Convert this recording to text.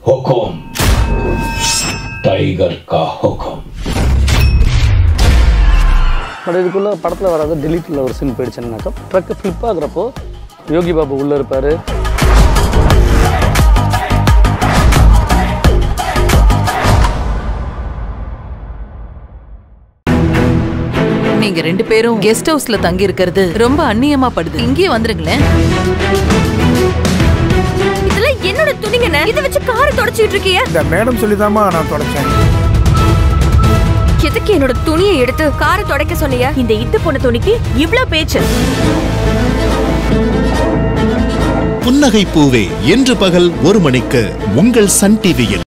हुक्म टाइगर का हुक्म பட் இதுக்குள்ளே படத்தில் வராத டெலிட்டில் ஒரு சீன் போயிடுச்சுன்னாக்கா ட்ரக்கு ஃப்ளிப் ஆகுறப்போ யோகி பாபு உள்ளே இருப்பார் நீங்க ரெண்டு பேரும் கெஸ்ட் ஹவுஸ்ல தங்கி இருக்கிறது ரொம்ப அந்நியமா படுது இங்கே வந்துருங்களேன் இதெல்லாம் என்னோட துணிங்கண்ணே இதை வச்சு காரை தொடச்சிட்டு இருக்கிய இந்த மேடம் சொல்லிதாம்மா நான் தொடச்சேன் எதுக்கு என்னோட துணியை எடுத்து காரை துடைக்க சொன்னீங்க இந்த இத்து போன துணிக்கு இவ்ளோ பேச்சு புன்னகை பூவே இன்று பகல் ஒரு மணிக்கு உங்கள் சன் டிவியில்